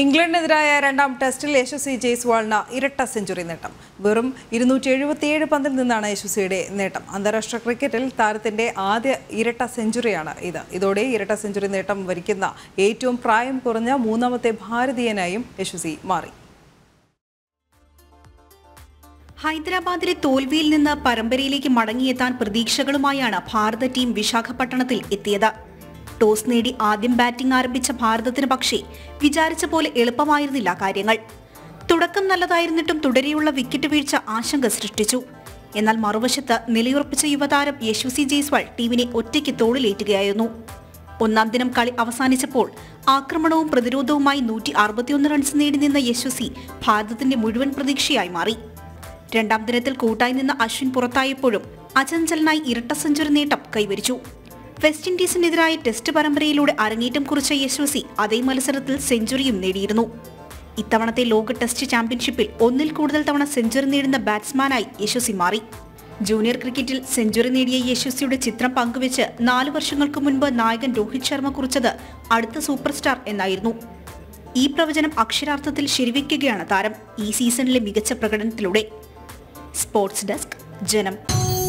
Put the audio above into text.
ഇംഗ്ലണ്ടിനെതിരായ രണ്ടാം ടെസ്റ്റിൽ യശസ്വി ജയ്സ്വാളിന് ഇരട്ട സെഞ്ചുറി നേട്ടം വെറും ഇരുന്നൂറ്റി എഴുപത്തിയേഴ് പന്തിൽ നിന്നാണ് യശസ്വിയുടെ നേട്ടം അന്താരാഷ്ട്ര ക്രിക്കറ്റിൽ താരത്തിന്റെ ആദ്യ ഇരട്ട സെഞ്ചുറിയാണ് ഇത് ഇതോടെ ഇരട്ട സെഞ്ചുറി നേട്ടം വരിക്കുന്ന ഏറ്റവും പ്രായം കുറഞ്ഞ മൂന്നാമത്തെ ഭാരതീയനായും യശസ്വി മാറി ഹൈദരാബാദിലെ തോൽവിയിൽ നിന്ന് പരമ്പരയിലേക്ക് മടങ്ങിയെത്താൻ പ്രതീക്ഷകളുമായാണ് ഭാരത ടീം വിശാഖപട്ടണത്തിൽ എത്തിയത് ടോസ് നേടി ആദ്യം ബാറ്റിംഗ് ആരംഭിച്ച ഭാരതത്തിന് പക്ഷേ വിചാരിച്ച പോലെ എളുപ്പമായിരുന്നില്ല കാര്യങ്ങൾ തുടക്കം നല്ലതായിരുന്നിട്ടും തുടരെയുള്ള വിക്കറ്റ് വീഴ്ച ആശങ്ക സൃഷ്ടിച്ചു എന്നാൽ മറുവശത്ത് നിലയുറപ്പിച്ച യുവതാരം യശസ്വി ജയ്സ്വാൾ ടീമിനെ ഒറ്റയ്ക്ക് തോളിലേറ്റുകയായിരുന്നു ഒന്നാം ദിനം കളി അവസാനിച്ചപ്പോൾ ആക്രമണവും പ്രതിരോധവുമായി നൂറ്റി അറുപത്തിയൊന്ന് റൺസ് നേടി നിന്ന യശസ്വി ഭാരതത്തിന്റെ മുഴുവൻ പ്രതീക്ഷയായി മാറി രണ്ടാം ദിനത്തിൽ കൂട്ടായി നിന്ന അശ്വിൻ പുറത്തായപ്പോഴും അചഞ്ചലനായി ഇരട്ട സെഞ്ചുറി നേട്ടം കൈവരിച്ചു വെസ്റ്റ് ഇൻഡീസിനെതിരായ ടെസ്റ്റ് പരമ്പരയിലൂടെ അരങ്ങേറ്റം കുറിച്ച യശസ്വി അതേ മത്സരത്തിൽ സെഞ്ചുറിയും നേടിയിരുന്നു ഇത്തവണത്തെ ലോക ടെസ്റ്റ് ചാമ്പ്യൻഷിപ്പിൽ ഒന്നിൽ കൂടുതൽ തവണ സെഞ്ചുറി നേടുന്ന ബാറ്റ്സ്മാനായി യശസ്വി മാറി ജൂനിയർ ക്രിക്കറ്റിൽ സെഞ്ചുറി നേടിയ യശസ്വിയുടെ ചിത്രം പങ്കുവച്ച് നാല് വർഷങ്ങൾക്ക് മുൻപ് നായകൻ രോഹിത് ശർമ്മ കുറിച്ചത് അടുത്ത സൂപ്പർ സ്റ്റാർ എന്നായിരുന്നു ഈ പ്രവചനം അക്ഷരാർത്ഥത്തിൽ ശരിവെക്കുകയാണ് താരം ഈ സീസണിലെ മികച്ച പ്രകടനത്തിലൂടെ സ്പോർട്സ് ഡെസ്ക് ജനം